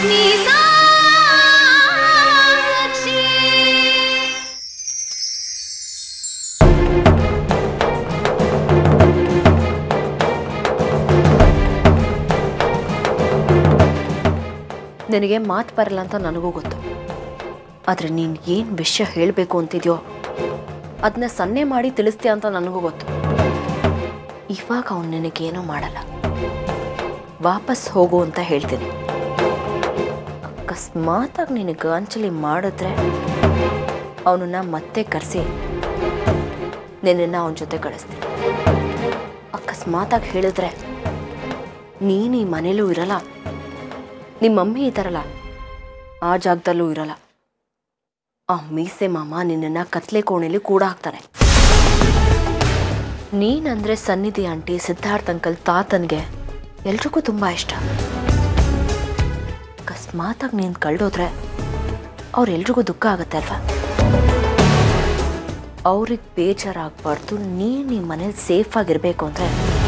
ನಿನಗೆ ಮಾತು ಬರಲ್ಲ ಅಂತ ನನಗೂ ಗೊತ್ತು ಆದರೆ ನೀನು ಏನು ವಿಷಯ ಹೇಳಬೇಕು ಅಂತಿದ್ಯೋ ಅದನ್ನ ಸನ್ನೆ ಮಾಡಿ ತಿಳಿಸ್ತೀಯ ಅಂತ ನನಗೂ ಗೊತ್ತು ಇವಾಗ ಅವನು ನಿನಗೇನೂ ಮಾಡಲ್ಲ ವಾಪಸ್ ಹೋಗು ಅಂತ ಹೇಳ್ತೀನಿ ಅಕಸ್ಮಾತಾಗಿ ನಿನಗೆ ಅಂಚಲಿ ಮಾಡಿದ್ರೆ ಅವನನ್ನ ಮತ್ತೆ ಕರೆಸಿ ನಿನ್ನನ್ನು ಅವನ ಜೊತೆ ಕಳಿಸ್ತೀನಿ ಅಕಸ್ಮಾತಾಗಿ ಹೇಳಿದ್ರೆ ನೀನು ಈ ಮನೇಲೂ ಇರಲ್ಲ ನಿಮ್ಮ ಮಮ್ಮಿ ಇದ್ದಾರಲ್ಲ ಆ ಜಾಗದಲ್ಲೂ ಇರಲ್ಲ ಆ ಮೀಸೆ ಮಾಮ ನಿನ್ನನ್ನ ಕತ್ಲೆ ಕೋಣೆಲಿ ಕೂಡ ಹಾಕ್ತಾನೆ ನೀನಂದ್ರೆ ಸನ್ನಿಧಿ ಆಂಟಿ ಸಿದ್ಧಾರ್ಥ್ ಅಂಕಲ್ ತಾತನ್ಗೆ ಎಲ್ರಿಗೂ ತುಂಬ ಇಷ್ಟ ಅಕಸ್ಮಾತಾಗಿ ನೀನು ಕಳ್ದೋದ್ರೆ ಅವ್ರೆಲ್ರಿಗೂ ದುಃಖ ಆಗುತ್ತೆ ಅಲ್ವಾ ಅವ್ರಿಗೆ ಬೇಜಾರಾಗಬಾರ್ದು ನೀನು ಈ ಮನೇಲಿ ಸೇಫ್ ಆಗಿರ್ಬೇಕು ಅಂದರೆ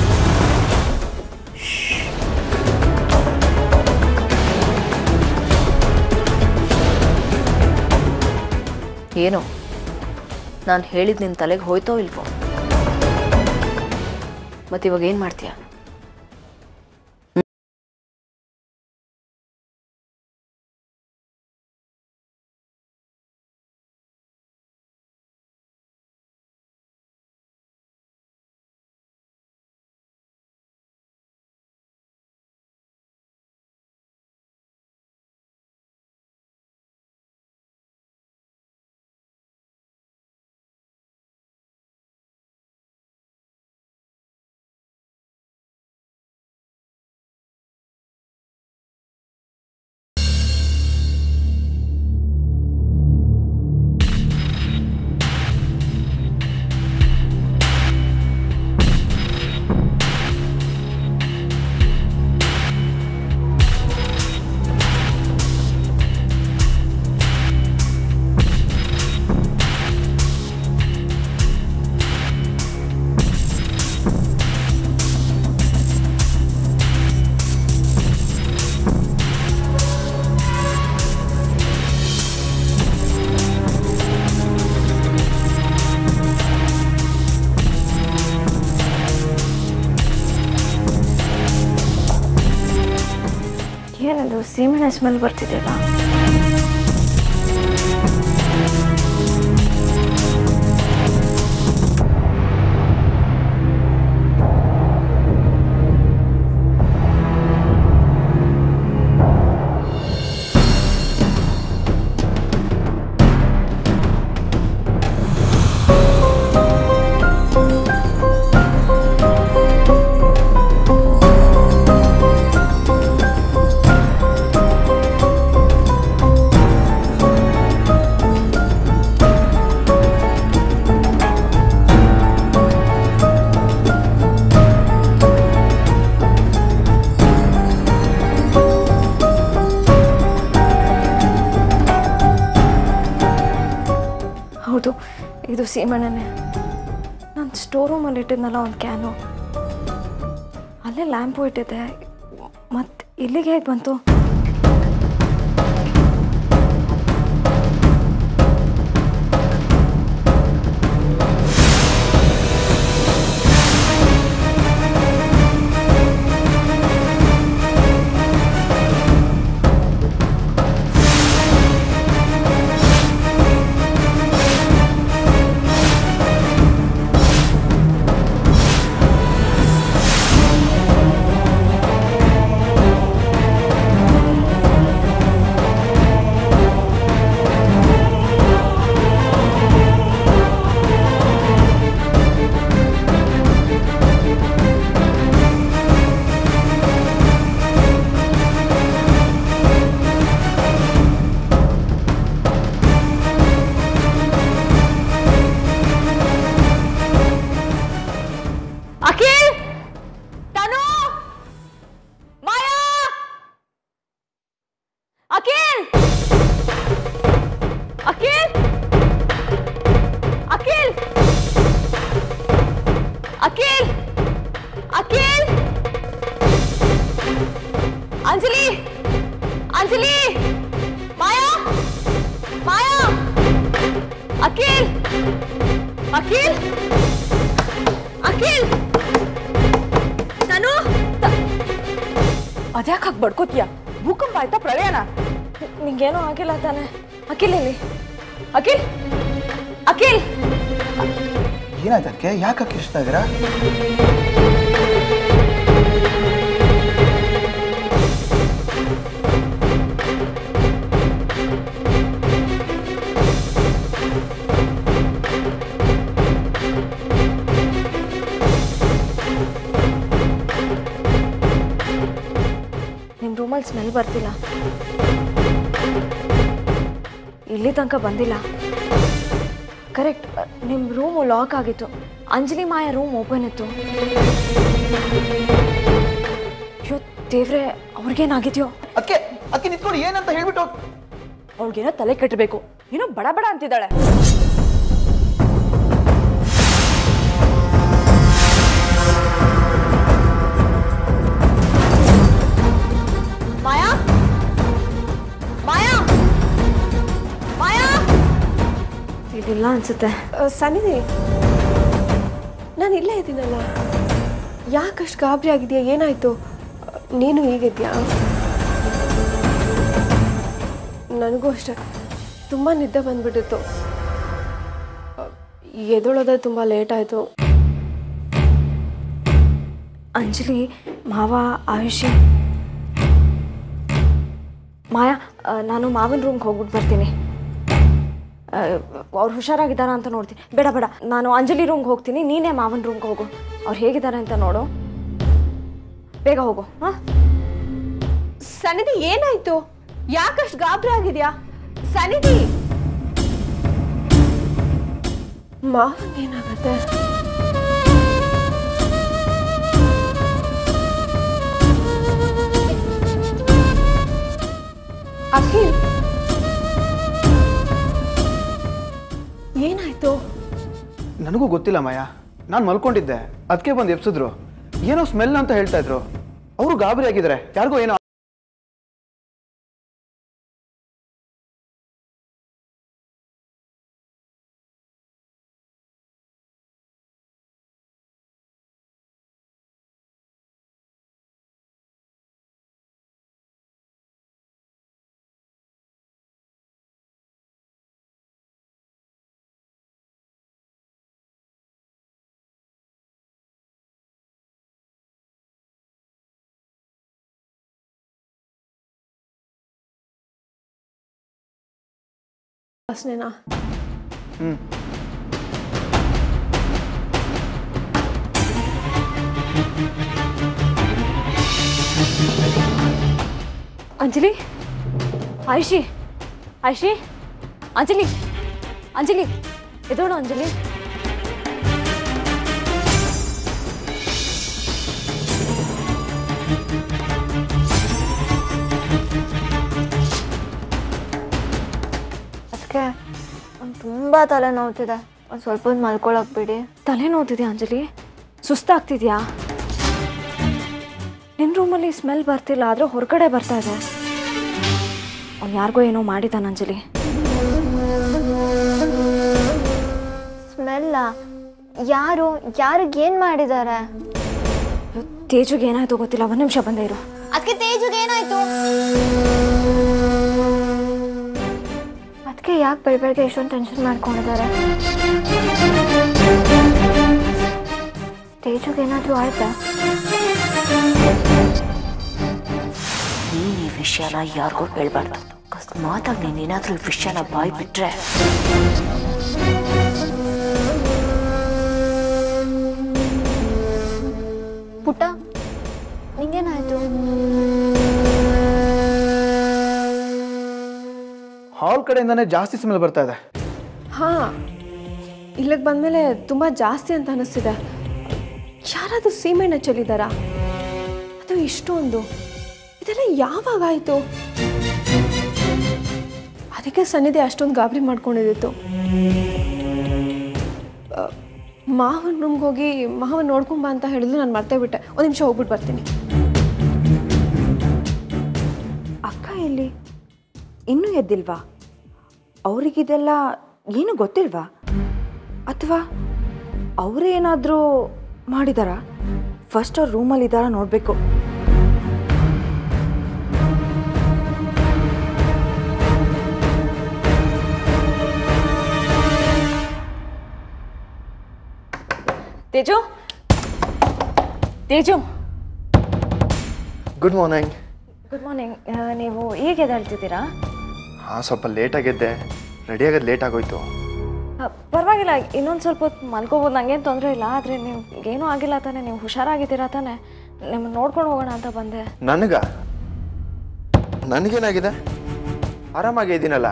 ಏನೋ ನಾನು ಹೇಳಿದ ನಿನ್ನ ತಲೆಗೆ ಹೋಯ್ತೋ ಇಲ್ವೋ ಮತ್ತೆ ಇವಾಗ ಏನು ಮಾಡ್ತೀಯ ಏನದು ಸೀಮೆಣ್ಣೆ ಸ್ಮೆಲ್ ಬರ್ತಿದೆಯಲ್ಲ ಹೌದು ಇದು ಸೀಮೆಣ್ಣೆ ನಾನು ಸ್ಟೋರ್ ರೂಮಲ್ಲಿ ಇಟ್ಟಿದ್ನಲ್ಲ ಒಂದು ಕ್ಯಾನು ಅಲ್ಲೇ ಲ್ಯಾಂಪು ಇಟ್ಟಿದ್ದೆ ಮತ್ತು ಇಲ್ಲಿಗೆ ಹೇಗೆ ಬಂತು ಅಖಿಲ್ ತನು ಮಾಯಾ ಅಖಿಲ್ ಅಖಿಲ್ ಅಖಿಲ್ ಅಖಿಲ್ ಅಖಿಲ್ ಅಂಜಲಿ ಅಂಜಲಿ ಮಾಯಾ ಮಾಯಾ ಅಖಿಲ್ ಅಖಿಲ್ ಅಖಿಲ್ ನಾನು ಅದ್ಯಾಕೆ ಹಾಕಿ ಬಡ್ಕೋತೀಯ ಭೂಕಂಪ ಆಯ್ತಾ ಪ್ರಳಯನ ನಿಂಗೇನೂ ಆಗಿಲ್ಲ ತಾನೆ ಅಖಿಲ್ ಇಲ್ಲಿ ಅಖಿಲ್ ಅಖಿಲ್ ಏನಾಯ್ತು ಅದಕ್ಕೆ ಯಾಕೆ ಕಿರ್ಚ್ತಾ ಇದ್ದೀರಾ ನಿಮ್ಮ ರೂಮಲ್ಲಿ ಸ್ಮೆಲ್ ಬರ್ತಿಲ್ಲ ಇಲ್ಲಿ ತನಕ ಬಂದಿಲ್ಲ ಕರೆಕ್ಟ್ ನಿಮ್ಮ ರೂಮು ಲಾಕ್ ಆಗಿತ್ತು ಅಂಜಲಿ ಮಾಯ ರೂಮ್ ಓಪನ್ ಇತ್ತು ಅಯ್ಯೋ ದೇವ್ರೆ ಅವ್ರಿಗೇನಾಗಿದೆಯೋ ಅದಕ್ಕೆ ಅದಕ್ಕೆ ನಿಂತ್ಕೊಂಡು ಏನಂತ ಹೇಳ್ಬಿಟ್ಟು ಹೋಗ್- ಅವ್ಳಿಗೇನೋ ತಲೆ ಕೆಟ್ಟಬೇಕು ಏನೋ ಬಡ ಬಡ ಅಂತಿದ್ದಾಳೆ ಮಾಯಾ ಮಾಯಾ ಮಾಯಾ ಇದಿಲ್ಲ ಅನ್ಸುತ್ತೆ ಸನ್ನಿಧಿ ನಾನು ಇಲ್ಲೇ ಇದ್ದೀನಲ್ಲ ಯಾಕಷ್ಟು ಗಾಬರಿ ಆಗಿದೆಯಾ ಏನಾಯ್ತು ನೀನು ಹೀಗಿದ್ಯಾ ನನಗೂ ಅಷ್ಟೆ ತುಂಬ ನಿದ್ದೆ ಬಂದ್ಬಿಟ್ಟಿತ್ತು ಎದೊಳೋದೇ ತುಂಬ ಲೇಟ್ ಆಯಿತು ಅಂಜಲಿ ಮಾವ ಆಯುಷಿ ಮಾಯಾ ಆ, ನಾನು ಮಾವನ ರೂಮ್ಗೆ ಹೋಗ್ಬಿಟ್ಟು ಬರ್ತೀನಿ ಅವ್ರು ಹುಷಾರಾಗಿದ್ದಾರಾ ಅಂತ ನೋಡ್ತೀನಿ ಬೇಡ ಬೇಡ ನಾನು ಅಂಜಲಿ ರೂಮ್ಗೆ ಹೋಗ್ತೀನಿ ನೀನೇ ಮಾವನ ರೂಮ್ಗೆ ಹೋಗು ಅವ್ರು ಹೇಗಿದ್ದಾರೆ ಅಂತ ನೋಡು ಬೇಗ ಹೋಗು ಹಾಂ ಸನ್ನಿಧಿ ಏನಾಯ್ತು ಯಾಕಷ್ಟು ಗಾಬರಿ ಆಗಿದ್ಯಾ ಸನ್ನಿಧಿ ಮಾವನ್ ಏನಾಗತ್ತೆ ಅಖಿಲ್ ಏನಾಯ್ತು ನನಗೂ ಗೊತ್ತಿಲ್ಲ ಮಾಯ ನಾನು ಮಲ್ಕೊಂಡಿದ್ದೆ ಅದಕ್ಕೆ ಬಂದು ಎಬ್ಸಿದ್ರು ಏನೋ ಸ್ಮೆಲ್ ಅಂತ ಹೇಳ್ತಾ ಇದ್ರು ಅವರು ಗಾಬರಿ ಆಗಿದ್ದಾರೆ ಯಾರಿಗೋ ಏನೋ ವಾಸನೆನಾ ಹ್ಮ್ ಅಂಜಲಿ ಆಯುಷಿ ಆಯುಷಿ ಅಂಜಲಿ ಅಂಜಲಿ ಎದೋಳು ಅಂಜಲಿ ಅದಕ್ಕೆ ಒಂದು ತುಂಬ ತಲೆ ನೋವ್ತಿದೆ ಒಂದು ಸ್ವಲ್ಪ ಹೊತ್ತು ಮಲ್ಕೊಳಕ್ ಬಿಡಿ ತಲೆ ನೋವ್ತಿದ್ಯಾ ಅಂಜಲಿ ಸುಸ್ತಾಗ್ತಿದ್ಯಾ ನಿನ್ನ ರೂಮಲ್ಲಿ ಸ್ಮೆಲ್ ಬರ್ತಿಲ್ಲ ಆದರೆ ಹೊರಗಡೆ ಬರ್ತಾ ಇದೆ ಅವ್ನು ಯಾರಿಗೋ ಏನೋ ಮಾಡಿದಾನ ಅಂಜಲಿ ಸ್ಮೆಲ್ಲ ಯಾರು ಯಾರಿಗೆ ಏನು ಮಾಡಿದ್ದಾರೆ ತೇಜುಗೆ ಏನಾಯ್ತು ಗೊತ್ತಿಲ್ಲ ಒಂದು ನಿಮಿಷ ಬಂದೇ ಇರು ಅದಕ್ಕೆ ತೇಜುಗೆ ಏನಾಯ್ತು ಅದಕ್ಕೆ ಯಾಕೆ ಬೆಳ ಬೆಳಗ್ಗೆ ಇಷ್ಟೊಂದು ಟೆನ್ಷನ್ ಮಾಡ್ಕೊಂಡಿದ್ದಾರೆ ತೇಜುಗೆ ಏನಾದರೂ ಆಯ್ತಾ ನೀನು ಈ ವಿಷಯನ ಯಾರಿಗೂ ಹೇಳ್ಬಾರ್ದು ಅಕಸ್ಮಾತಾಗಿ ನೀನೇನಾದ್ರೂ ಈ ವಿಷಯನ ಬಾಯ್ ಬಿಟ್ರೆ ಪುಟ್ಟ ನಿಂಗೇನಾಯ್ತು ಹಾಲ್ ಕಡೆಯಿಂದಾನೇ ಜಾಸ್ತಿ ಸ್ಮೆಲ್ ಬರ್ತಾ ಇದೆ ಹಾಂ ಇಲ್ಲಿಗೆ ಬಂದಮೇಲೆ ತುಂಬ ಜಾಸ್ತಿ ಅಂತ ಅನಿಸ್ತಿದೆ ಯಾರಾದರೂ ಸೀಮೆಣ್ಣೆ ಚೆಲ್ಲಿದಾರಾ ಅದು ಇಷ್ಟೊಂದು ಇದೆಲ್ಲ ಯಾವಾಗಾಯಿತು ಅದಕ್ಕೆ ಸನ್ನಿಧಿ ಅಷ್ಟೊಂದು ಗಾಬರಿ ಮಾಡ್ಕೊಂಡಿದ್ದಿತ್ತು ಆ, ಮಾವನ ರೂಮ್ಗೆ ಹೋಗಿ ಮಾವನ್ ನೋಡ್ಕೊಂಬ ಅಂತ ಹೇಳಿದ್ರು ನಾನು ಮರ್ತೇ ಬಿಟ್ಟೆ ಒಂದು ನಿಮಿಷ ಹೋಗ್ಬಿಟ್ಟು ಬರ್ತೀನಿ ಅಕ್ಕ ಎಲ್ಲಿ ಇನ್ನೂ ಎದ್ದಿಲ್ವಾ ಅವರಿಗಿದೆಲ್ಲ ಏನು ಗೊತ್ತಿಲ್ವಾ ಅಥವಾ ಅವರೇ ಏನಾದರೂ ಮಾಡಿದಾರಾ ಫಸ್ಟ್ ಅವ್ರ ರೂಮಲ್ಲಿ ಇದ್ದಾರಾ ನೋಡಬೇಕು Teju Teju good morning good morning ನೀವು ಈಗ ಎದ್ದೇಳ್ತಿದ್ದೀರಾ ಹಾಂ ಸ್ವಲ್ಪ ಲೇಟ್ ಆಗಿದ್ದೆ ರೆಡಿ ಆಗೋದು ಲೇಟ್ ಆಗೋಯ್ತು ಆ, ಪರವಾಗಿಲ್ಲ ಇನ್ನೊಂದು ಸ್ವಲ್ಪ ಹೊತ್ತು ಮಲ್ಕೋಬೋದು ನನಗೇನು ತೊಂದರೆ ಇಲ್ಲ ಆದರೆ ನೀವು ಏನೂ ಆಗಿಲ್ಲ ತಾನೇ ನೀವು ಹುಷಾರಾಗಿದ್ದೀರಾ ತಾನೇ ನಿಮ್ಮನ್ನು ನೋಡ್ಕೊಂಡು ಹೋಗೋಣ ಅಂತ ಬಂದೆ ನನಗ ನನಗೇನಾಗಿದೆ ಆರಾಮಾಗೇ ಇದ್ದೀನಲ್ಲ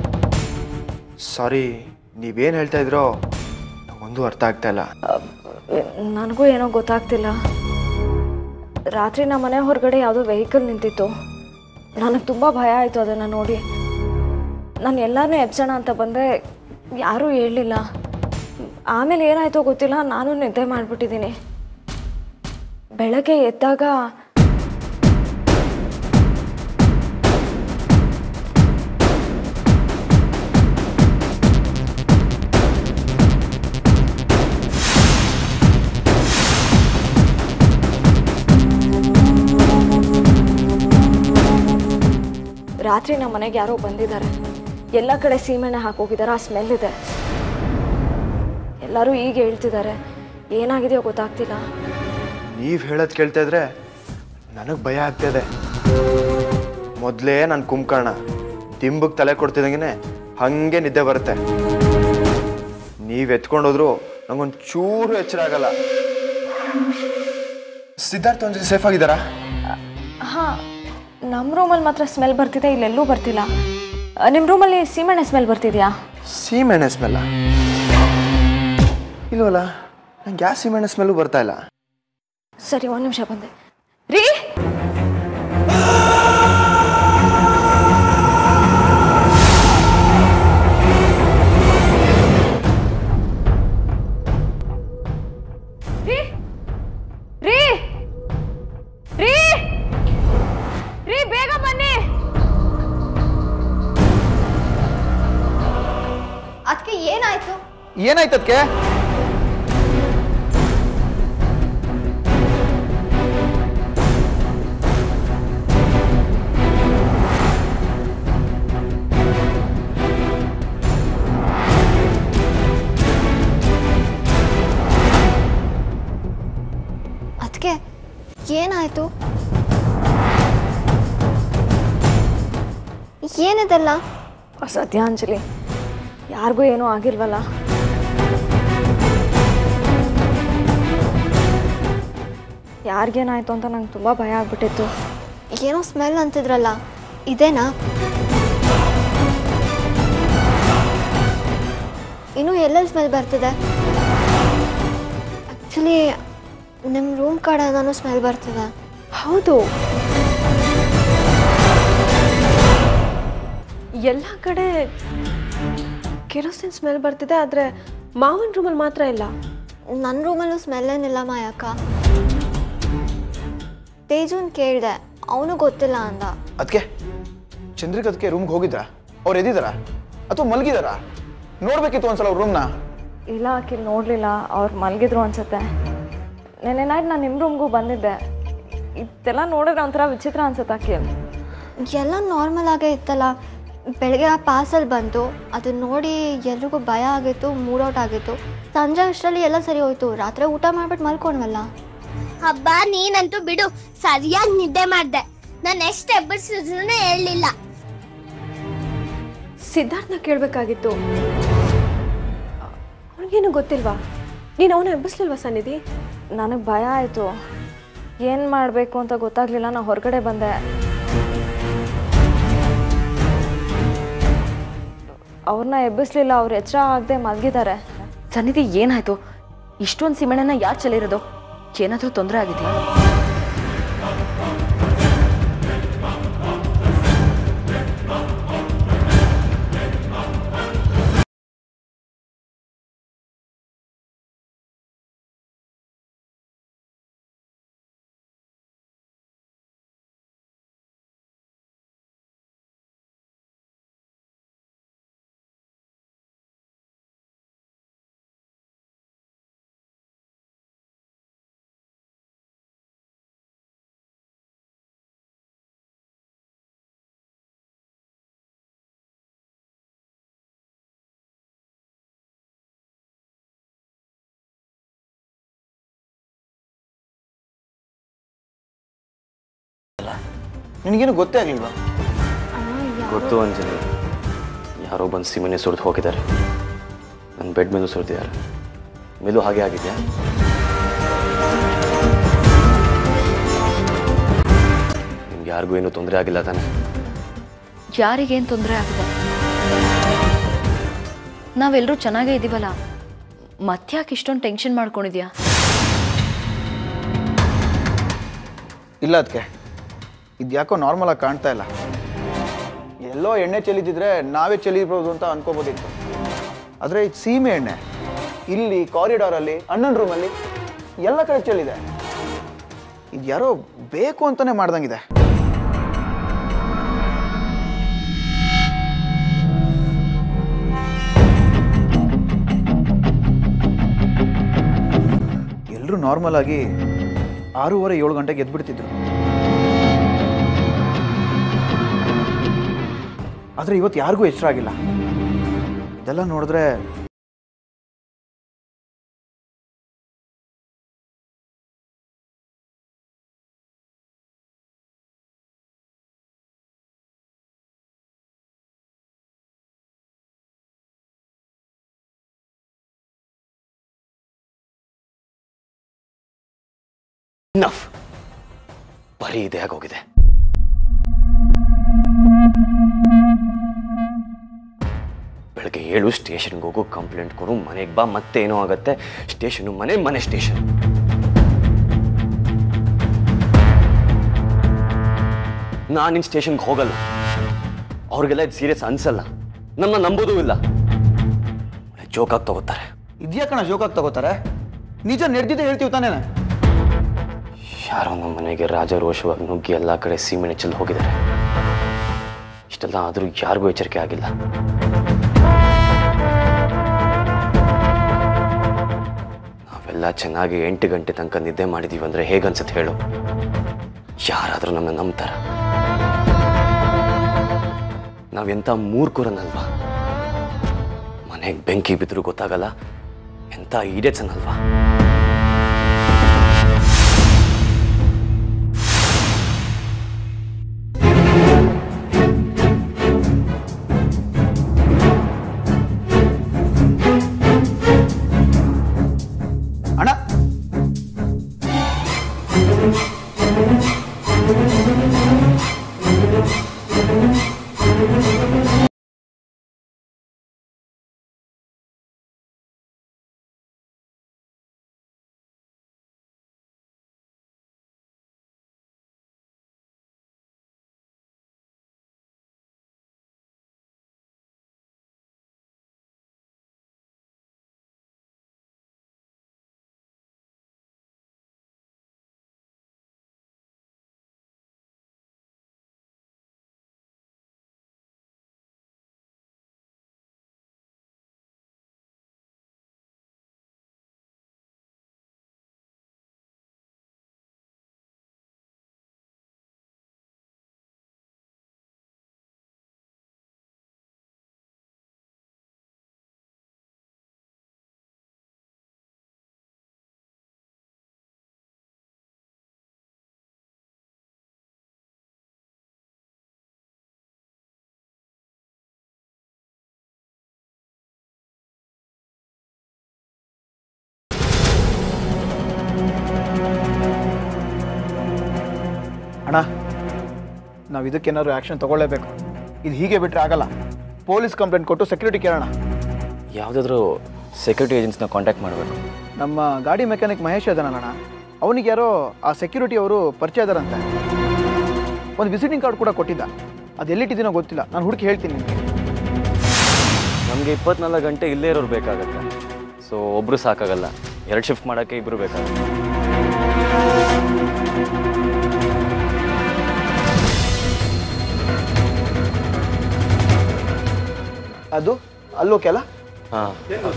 ಸಾರಿ ನೀವೇನು ಹೇಳ್ತಾ ಇದ್ರೋ ಒಂದು ಅರ್ಥ ಆಗ್ತಾ ಇಲ್ಲ ನನಗೂ ಏನೋ ಗೊತ್ತಾಗ್ತಿಲ್ಲ ರಾತ್ರಿ ನಮ್ಮ ಮನೆ ಹೊರಗಡೆ ಯಾವುದೋ ವೆಹಿಕಲ್ ನಿಂತಿತ್ತು ನನಗೆ ತುಂಬ ಭಯ ಆಯಿತು ಅದನ್ನು ನೋಡಿ ನಾನು ಎಲ್ಲರನ್ನೂ ಎಬ್ಸೋಣ ಅಂತ ಬಂದೆ ಯಾರೂ ಹೇಳಲಿಲ್ಲ ಆಮೇಲೆ ಏನಾಯಿತೋ ಗೊತ್ತಿಲ್ಲ ನಾನು ನಿದ್ದೆ ಮಾಡಿಬಿಟ್ಟಿದ್ದೀನಿ ಬೆಳಗ್ಗೆ ಎದ್ದಾಗ ರಾತ್ರಿ ನಮ್ಮ ಮನೆಗೆ ಯಾರೋ ಬಂದಿದ್ದಾರೆ ಎಲ್ಲ ಕಡೆ ಸೀಮೆಣ್ಣೆ ಹಾಕೋಗಿದ್ದಾರೆ ಆ ಸ್ಮೆಲ್ ಇದೆ ಎಲ್ಲರೂ ಈಗ ಹೇಳ್ತಿದ್ದಾರೆ ಏನಾಗಿದೆಯೋ ಗೊತ್ತಾಗ್ತಿಲ್ಲ ನೀವು ಹೇಳೋದು ಕೇಳ್ತಾ ಇದ್ರೆ ನನಗೆ ಭಯ ಆಗ್ತಿದೆ ಮೊದಲೇ ನಾನು ಕುಂಕರ್ಣ ದಿಂಬಕ್ಕೆ ತಲೆ ಕೊಡ್ತಿದ್ದಂಗೆ ಹಾಗೆ ನಿದ್ದೆ ಬರುತ್ತೆ ನೀವು ಎತ್ಕೊಂಡೋದ್ರು ನಂಗೊಂದು ಚೂರು ಎಚ್ಚರ ಆಗಲ್ಲ ಸಿದ್ಧಾರ್ಥ ಒಂದು ಸೇಫ್ ಆಗಿದ್ದಾರಾ ಹಾಂ ನಮ್ಮ ರೂಮಲ್ಲಿ ಮಾತ್ರ ಸ್ಮೆಲ್ ಬರ್ತಿದೆ ಇಲ್ಲೆಲ್ಲೂ ಬರ್ತಿಲ್ಲ ನಿಮ್ಮ ರೂಮಲ್ಲಿ ಸೀಮೆಣ್ಣೆ ಸ್ಮೆಲ್ ಬರ್ತಿದ್ಯಾ ಸೀಮೆಣ್ಣೆ ಸ್ಮೆಲ್ಲ ಇಲ್ವಲ್ಲ ನಂಗೆ ಗ್ಯಾಸ್ ಸೀಮೆಣ್ಣೆ ಸ್ಮೆಲ್ಲು ಬರ್ತಾ ಇಲ್ಲ ಸರಿ ಒಂದು ನಿಮಿಷ ಬಂದೆ ರೀ ರೀ ರೀ ರೀ ರೀ ಬೇಗ ಬನ್ನಿ ಅದಕ್ಕೆ ಏನಾಯ್ತು ಏನಾಯ್ತದ್ಕೆ ಅದಕ್ಕೆ ಏನಾಯ್ತು ಏನಿದೆಲ್ಲ ಸತ್ಯಾಂಜಲಿ ಯಾರಿಗೂ ಏನೂ ಆಗಿಲ್ವಲ್ಲ ಯಾರಿಗೇನಾಯ್ತು ಅಂತ ನಂಗೆ ತುಂಬ ಭಯ ಆಗ್ಬಿಟ್ಟಿತ್ತು ಏನೋ ಸ್ಮೆಲ್ ಅಂತಿದ್ರಲ್ಲ ಇದೇನಾ ಇನ್ನು ಎಲ್ಲೆಲ್ಲಿ ಸ್ಮೆಲ್ ಬರ್ತಿದೆ ಆ್ಯಕ್ಚುಲಿ ನಿಮ್ಮ ರೂಮ್ ಕಡೆ ನಾನು ಸ್ಮೆಲ್ ಬರ್ತಿದೆ ಹೌದು ಎಲ್ಲ ಕಡೆ ಕೆರೋಸಿನ್ ಸ್ಮೆಲ್ ಬರ್ತಿದೆ ಆದರೆ ಮಾವನ ರೂಮಲ್ಲಿ ಮಾತ್ರ ಇಲ್ಲ ನನ್ನ ರೂಮಲ್ಲೂ ಸ್ಮೆಲ್ ಏನಿಲ್ಲ ಮಾಯಕ್ಕ ತೇಜುನ್ ಕೇಳಿದೆ ಅವನು ಗೊತ್ತಿಲ್ಲ ಅಂದ ಅದಕ್ಕೆ ಚಂದ್ರಿಕ್ ಅದಕ್ಕೆ ರೂಮ್ಗೆ ಹೋಗಿದ್ರಾ ಅವ್ರು ಎದ್ದಿದಾರಾ ಅಥವಾ ಮಲಗಿದಾರಾ ನೋಡ್ಬೇಕಿತ್ತು ಒಂದ್ಸಲ ಅವ್ರ ರೂಮ್ನ ಇಲ್ಲ ಆಕಿಲ್ ನೋಡಲಿಲ್ಲ ಅವ್ರು ಮಲಗಿದ್ರು ಅನ್ಸುತ್ತೆ ನೆನ್ನೆ ನೈಟ್ ನಾನು ನಿಮ್ಮ ರೂಮ್ಗೂ ಬಂದಿದ್ದೆ ಇದೆಲ್ಲ ನೋಡಿದ್ರೆ ಒಂಥರ ವಿಚಿತ್ರ ಅನ್ಸುತ್ತೆ ಆಕಿಲ್ ಎಲ್ಲ ನಾರ್ಮಲ್ ಆಗೇ ಇತ್ತಲ್ಲ ಬೆಳಗ್ಗೆ ಆ ಪಾರ್ಸಲ್ ಬಂತು ಅದನ್ನ ನೋಡಿ ಎಲ್ರಿಗೂ ಭಯ ಆಗಿತ್ತು ಮೂಡ್ ಔಟ್ ಆಗಿತ್ತು ಸಂಜೆ ಅಷ್ಟರಲ್ಲಿ ಎಲ್ಲ ಸರಿ ಹೋಯ್ತು ರಾತ್ರಿ ಊಟ ಮಾಡ್ಬಿಟ್ಟು ಮಲ್ಕೊಂಡ್ವಲ್ಲ ಹಬ್ಬ ನೀನಂತೂ ಬಿಡು ಸರಿಯಾಗಿ ನಿದ್ದೆ ಮಾಡ್ದೆ ನಾನು ಎಷ್ಟು ಎಬ್ಬರಿಸಿದ್ರು ಹೇಳಲಿಲ್ಲ ಸಿದ್ಧಾರ್ಥನ ಕೇಳಬೇಕಾಗಿತ್ತು ಅವನಿಗೇನು ಗೊತ್ತಿಲ್ವಾ ನೀನು ಅವನ ಎಬ್ಬಿಸ್ಲಿಲ್ವಾ ಸನ್ನಿಧಿ ನನಗೆ ಭಯ ಆಯಿತು ಏನು ಮಾಡಬೇಕು ಅಂತ ಗೊತ್ತಾಗಲಿಲ್ಲ ನಾನು ಹೊರಗಡೆ ಬಂದೆ ಅವ್ರನ್ನ ಎಬ್ಬಿಸ್ಲಿಲ್ಲ ಅವ್ರು ಎಚ್ಚರ ಆಗದೆ ಮಲಗಿದ್ದಾರೆ ಸನ್ನಿಧಿ ಏನಾಯ್ತು ಇಷ್ಟೊಂದು ಸಿಮೆಣ್ಣನ ಯಾರು ಚೆಲ್ಲಿರೋದು ಏನಾದರೂ ತೊಂದರೆ ಆಗಿದೆಯಾ ನಿನಗೇನು ಗೊತ್ತೇ ಆಗಲಿಲ್ವಾ ಗೊತ್ತು ಅಂಜಲಿ ಯಾರೋ ಬಂದು ಸಿಮನೆ ಸುರಿದು ಹೋಗಿದ್ದಾರೆ ನನ್ನ ಬೆಡ್ ಮೇಲೂ ಸುರಿದಿದ್ದಾರೆ ಮೇಲೂ ಹಾಗೆ ಆಗಿದೆಯಾ ನಿಮ್ಗೆ ಯಾರಿಗೂ ಏನೂ ತೊಂದರೆ ಆಗಿಲ್ಲ ತಾನೆ ಯಾರಿಗೇನು ತೊಂದರೆ ಆಗಿದೆ ನಾವೆಲ್ಲರೂ ಚೆನ್ನಾಗೇ ಇದ್ದೀವಲ್ಲ ಮತ್ತ್ಯಾಕೆ ಇಷ್ಟೊಂದು ಟೆನ್ಷನ್ ಮಾಡ್ಕೊಂಡಿದ್ಯಾ ಇಲ್ಲ ಅದಕ್ಕೆ ಇದು ಯಾಕೋ ನಾರ್ಮಲ್ ಆಗಿ ಕಾಣ್ತಾ ಇಲ್ಲ ಎಲ್ಲೋ ಎಣ್ಣೆ ಚೆಲ್ಲಿದ್ದಿದ್ರೆ ನಾವೇ ಚೆಲ್ಲಿರ್ಬೋದು ಅಂತ ಅನ್ಕೋಬೋದಿತ್ತು ಆದರೆ ಇದು ಸೀಮೆ ಎಣ್ಣೆ ಇಲ್ಲಿ ಕಾರಿಡಾರಲ್ಲಿ ಅಣ್ಣನ ರೂಮಲ್ಲಿ ಎಲ್ಲ ಕಡೆ ಚೆಲ್ಲಿದೆ ಇದು ಯಾರೋ ಬೇಕು ಅಂತಾನೆ ಮಾಡ್ದಂಗಿದೆ ಎಲ್ಲರೂ ನಾರ್ಮಲ್ ಆಗಿ ಆರೂವರೆ ಏಳು ಗಂಟೆಗೆ ಎದ್ಬಿಡ್ತಿದ್ರು ಆದರೆ ಇವತ್ತು ಯಾರಿಗೂ ಎಚ್ಚರ ಆಗಿಲ್ಲ ಇದೆಲ್ಲ ನೋಡಿದ್ರೆ ನಫ್ ಬರೀ ಇದೇ ಆಗೋಗಿದೆ ಬೆಳಗ್ಗೆ ಏಳು ಸ್ಟೇಷನ್ಗೆ ಹೋಗು ಕಂಪ್ಲೇಂಟ್ ಕೊಡು ಮನೆಗೆ ಬಾ ಮತ್ತೆ ಏನೋ ಆಗತ್ತೆ ಸ್ಟೇಷನು ಮನೆ ಮನೆ ಸ್ಟೇಷನ್ ನಾನು ನಿನ್ನ ಸ್ಟೇಷನ್ಗೆ ಹೋಗಲ್ಲ ಅವ್ರಿಗೆಲ್ಲ ಇದು ಸೀರಿಯಸ್ ಅನ್ಸಲ್ಲ ನಮ್ಮ ನಂಬೋದೂ ಇಲ್ಲ ಜೋಕಾಗಿ ತಗೋತಾರೆ ಇದ್ಯಾಕಣ ಜೋಕಾಗಿ ತಗೋತಾರೆ ನಿಜ ನಡೆದಿದ್ದೆ ಹೇಳ್ತೀವಿ ತಾನೇ ಯಾರೋ ನಮ್ಮ ಮನೆಗೆ ರಾಜರೋಷವಾಗಿ ನುಗ್ಗಿ ಎಲ್ಲ ಕಡೆ ಸೀಮೆಣ್ಣೆ ಚೆಲ್ಲಿ ಹೋಗಿದ್ದಾರೆ ಇಷ್ಟೆಲ್ಲ ಆದರೂ ಯಾರಿಗೂ ಎಚ್ಚರಿಕೆ ಆಗಿಲ್ಲ ನಾವೆಲ್ಲ ಚೆನ್ನಾಗಿ ಎಂಟು ಗಂಟೆ ತನಕ ನಿದ್ದೆ ಮಾಡಿದೀವಿ ಅಂದ್ರೆ ಹೇಗನ್ಸುತ್ತೆ ಹೇಳು ಯಾರಾದರೂ ನಮ್ಮನ್ನ ನಂಬ್ತಾರ ನಾವೆಂಥ ಮೂರ್ಖರನ್ನಲ್ವಾ ಮನೆಗೆ ಬೆಂಕಿ ಬಿದ್ದರೂ ಗೊತ್ತಾಗಲ್ಲ ಎಂಥ ಈಡೇಟ್ಸ್ ಅನ್ನಲ್ವಾ ಅಣ್ಣ ಅಣ್ಣ ನಾವು ಇದಕ್ಕೇನಾದ್ರು ಆ್ಯಕ್ಷನ್ ತಗೊಳ್ಳೇಬೇಕು ಇದು ಹೀಗೆ ಬಿಟ್ಟರೆ ಆಗಲ್ಲ ಪೊಲೀಸ್ ಕಂಪ್ಲೇಂಟ್ ಕೊಟ್ಟು ಸೆಕ್ಯೂರಿಟಿ ಕೇಳೋಣ ಯಾವುದಾದ್ರೂ ಸೆಕ್ಯೂರಿಟಿ ಏಜೆನ್ಸ್ನ ಕಾಂಟ್ಯಾಕ್ಟ್ ಮಾಡಬೇಕು ನಮ್ಮ ಗಾಡಿ ಮೆಕ್ಯಾನಿಕ್ ಮಹೇಶ್ ಅದನಲ್ಲ ಅವನಿಗೆ ಯಾರೋ ಆ ಸೆಕ್ಯೂರಿಟಿ ಅವರು ಪರಿಚಯ ಇದಾರಂತೆ ಒಂದು ವಿಸಿಟಿಂಗ್ ಕಾರ್ಡ್ ಕೂಡ ಕೊಟ್ಟಿದ್ದ ಅದು ಎಲ್ಲಿಟ್ಟಿದ್ದೀನೋ ಗೊತ್ತಿಲ್ಲ ನಾನು ಹುಡುಕಿ ಹೇಳ್ತೀನಿ ನಿಮಗೆ ನಮಗೆ ಇಪ್ಪತ್ನಾಲ್ಕು ಗಂಟೆ ಇಲ್ಲೇ ಇರೋರು ಬೇಕಾಗತ್ತೆ ಸೊ ಒಬ್ಬರು ಸಾಕಾಗಲ್ಲ ಎರಡು ಶಿಫ್ಟ್ ಮಾಡೋಕ್ಕೆ ಇಬ್ಬರು ಬೇಕಾಗುತ್ತೆ ಅದು ಅಲ್ಲೋಕೆ ಅಲ್ಲ ಹಾಂ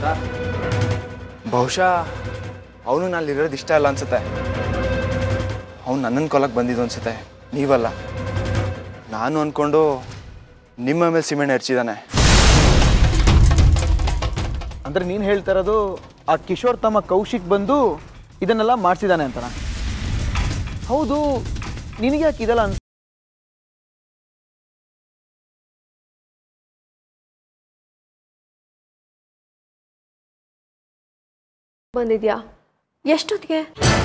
ಬಹುಶಃ ಅವನು ನಾನು ಇರೋದು ಇಷ್ಟ ಇಲ್ಲ ಅನ್ಸುತ್ತೆ ಅವ್ನು ನನ್ನನ್ನು ಕೊಲಕ್ಕೆ ಬಂದಿದ್ದು ಅನ್ಸುತ್ತೆ ನೀವಲ್ಲ ನಾನು ಅಂದ್ಕೊಂಡು ನಿಮ್ಮ ಮೇಲೆ ಸಿಮೆಂಟ್ ಹಚ್ಚಿದ್ದಾನೆ ಅಂದರೆ ನೀನು ಹೇಳ್ತಾ ಇರೋದು ಆ ಕಿಶೋರ್ ತಮ್ಮ ಕೌಶಿಕ್ ಬಂದು ಇದನ್ನೆಲ್ಲ ಮಾಡಿಸಿದ್ದಾನೆ ಅಂತನ ಹೌದು ನಿನಗೆ ಯಾಕೆ ಇದೆಲ್ಲ ಅನ್ಸ್ ಬಂದಿದ್ಯಾ ಎಷ್ಟೊತ್ತಿಗೆ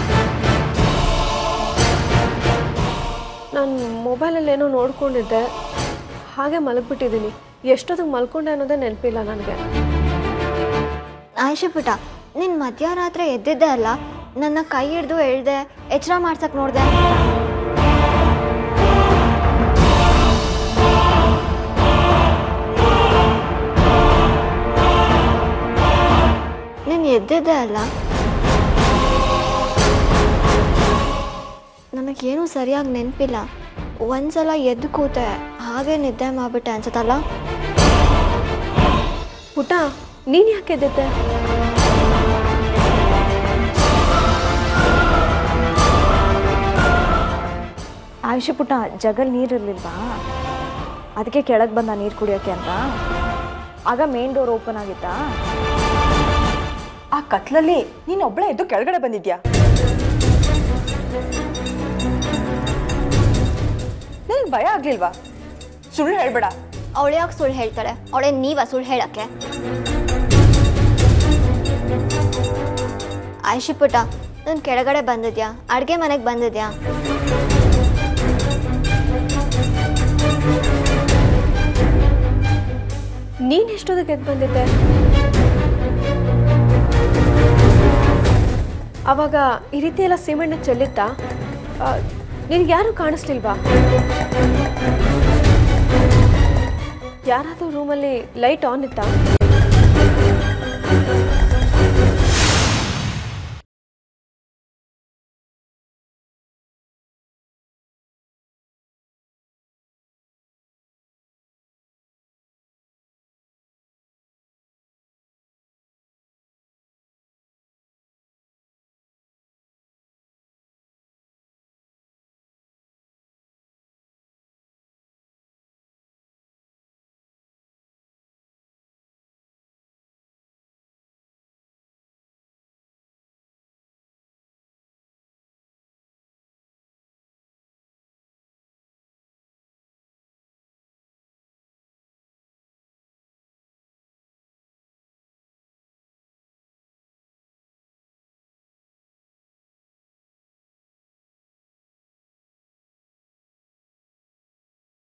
ನಾನು ಮೊಬೈಲಲ್ಲಿ ಏನೋ ನೋಡ್ಕೊಂಡಿದ್ದೆ ಹಾಗೆ ಮಲಗಿಬಿಟ್ಟಿದ್ದೀನಿ ಎಷ್ಟೊತ್ತಿಗೆ ಮಲ್ಕೊಂಡೆ ಅನ್ನೋದೇ ನೆನಪಿಲ್ಲ ನನಗೆ ಆಯ್ಷು ಪುಟ ನೀನು ಮಧ್ಯರಾತ್ರಿ ಎದ್ದಿದ್ದೆ ಅಲ್ಲ ನನ್ನ ಕೈ ಹಿಡ್ದು ಎಳ್ದೆ ಎಚ್ಚರ ಮಾಡ್ಸಕ್ ನೋಡ್ದೆ ನೀನು ಎದ್ದಿದ್ದೆ ಅಲ್ಲ ನನಗೇನು ಸರಿಯಾಗಿ ನೆನಪಿಲ್ಲ ಒಂದ್ಸಲ ಎದ್ದು ಕೂತೆ ಹಾಗೆ ನಿದ್ದೆ ಮಾಡ್ಬಿಟ್ಟೆ ಅನ್ಸತ್ತಲ್ಲ ಪುಟ ನೀನು ಯಾಕೆ ಎದ್ದಿದ್ದೆ ಆಯುಷ ಪುಟ್ಟ ಜಗಲ್ ನೀರಿರ್ಲಿಲ್ವಾ ಅದಕ್ಕೆ ಕೆಳಗೆ ಬಂದ ನೀರು ಕುಡಿಯೋಕ್ಕೆ ಅಂತ ಆಗ ಮೇನ್ ಡೋರ್ ಓಪನ್ ಆಗಿತ್ತಾ ಆ ಕತ್ಲಲ್ಲಿ ನೀನು ಒಬ್ಳೆ ಎದ್ದು ಕೆಳಗಡೆ ಬಂದಿದ್ಯಾ ನನಗೆ ಭಯ ಆಗ್ಲಿಲ್ವಾ ಸುಳ್ಳು ಹೇಳ್ಬೇಡ ಅವಳು ಯಾಕೆ ಸುಳ್ಳು ಹೇಳ್ತಾಳೆ ಅವಳೇ ನೀವ ಸುಳ್ಳು ಹೇಳಕ್ಕೆ ಆಯ್ಷಿ ಪುಟ ನಾನು ಕೆಳಗಡೆ ಬಂದಿದ್ಯಾ ಅಡುಗೆ ಮನೆಗೆ ಬಂದಿದ್ಯಾ ನೀನು ಎಷ್ಟೊತ್ತಿಗೆ ಎದ್ದು ಬಂದಿದ್ದೆ ಅವಾಗ ಈ ರೀತಿ ಎಲ್ಲ ಸಿಮೆಂಟ್ನ ಚೆಲ್ಲಿತ್ತಾ ನಿನಗೆ ಯಾರು ಕಾಣಿಸ್ಲಿಲ್ವಾ ಯಾರಾದರೂ ರೂಮಲ್ಲಿ ಲೈಟ್ ಆನ್ ಇತ್ತಾ